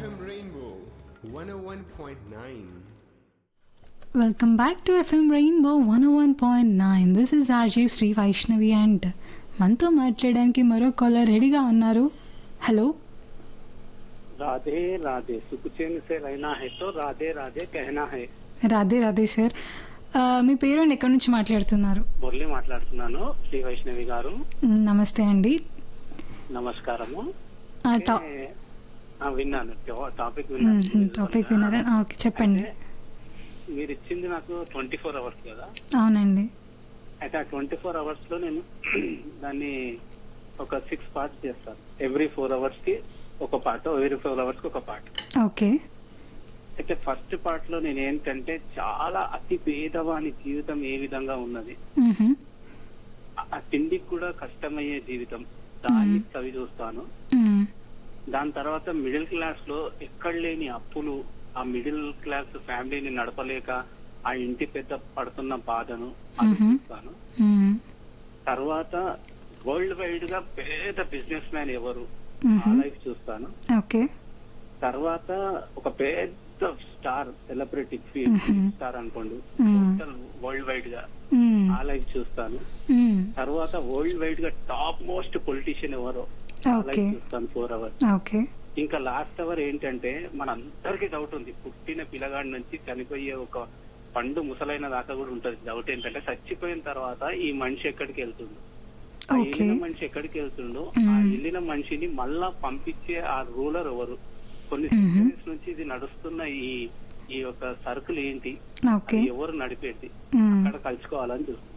FM Rainbow 101.9. Welcome back to FM Rainbow one one point nine this is RJ Shri Vaishnavi and మనతో మాట్లాడడానికి మరో caller రెడీగా ఉన్నారు hello Radhe Radhe सुख चैन से रहना है तो राधे राधे कहना है రాధే రాధే సార్ మీ పేరు అండ్ ఎక్కడి నుంచి మాట్లాడుతున్నారు మురళి మాట్లాడుతున్నాను శ్రీ వైష్ణవి గారు మ్, నమస్తే అండి నమస్కారము ఆ, టా ఏ, ఆ, విన్నాను టా- టాపిక్ మ్, విన్నాను మ్, టాపిక్ విన్నారా ఆ, ఓకే చెప్పండి మీరు ఇచ్చింది నాకు ట్వంటీ ఫోర్ అవర్స్ కదా అవునండి అయితే ఆ ట్వంటీ ఫోర్ అవర్స్ లో నేను దాన్ని ఒక సిక్స్ పార్ట్స్ చేస్తాను ఎవ్రీ ఫోర్ అవర్స్ కి ఒక పార్ట్ ఎవ్రీ ఫోర్ అవర్స్ కి ఒక పార్ట్ ఓకే అయితే ఫస్ట్ పార్ట్ లో నేను ఏంటంటే చాలా అతి పేదవాని జీవితం ఏ విధంగా ఉన్నది మ్హూ. ఆ- ఆ తిండికి కూడా కష్టమయ్యే జీవితం దాన్ని చవి చూస్తాను మ్, దాని తర్వాత మిడిల్ క్లాస్ లో ఎక్కడ లేని అప్పులు ఆ మిడిల్ క్లాస్ ఫ్యామిలీని నడపలేక ఆ ఇంటి పెద్ద పడుతున్న బాధను అది మ్మ్. చూస్తాను మ్, తర్వాత వరల్డ్ వైడ్ గా పెద్ద బిజినెస్ మ్యాన్ ఎవరు ఆ మ్హూ. లైఫ్ చూస్తాను ఓకే తర్వాత ఒక పెద్ద స్టార్ సెలబ్రిటీ మ్మ్. స్టార్ అనుకోండి మ్మ్. టోటల్ వరల్డ్ వైడ్ గా మ్, ఆ లైఫ్ చూస్తాను మ్, తర్వాత వరల్డ్ వైడ్ గా టాప్ మోస్ట్ పొలిటీషియన్ ఎవరో ఆ ఓకే లైఫ్ చూస్తాను ఫోర్ అవర్స్ ఓకే ఇంకా లాస్ట్ అవర్ ఏంటంటే మనందరికీ డౌట్ ఉంది పుట్టిన పిల్లగాడి నుంచి చనిపోయే ఒక పండు ముసలైన దాకా కూడా ఉంటది డౌట్ ఏంటంటే చచ్చిపోయిన తర్వాత ఈ మనిషి ఎక్కడికి వెళ్తుంది ఆ ఓకే వెళ్ళిన మనిషి ఎక్కడికి వెళ్తుండో ఆ మ్మ్. వెళ్ళిన మనిషిని మళ్ళా పంపించే ఆ రూలర్ ఎవరు కొన్ని మ్మ్. సెంచరీస్ నుంచి ఇది నడుస్తున్న ఈ ఈ యొక్క సర్కిల్ ఏంటి ఓకే అది ఎవరు నడిపేది మ్, అక్కడ కలుసుకోవాలని చూస్తాను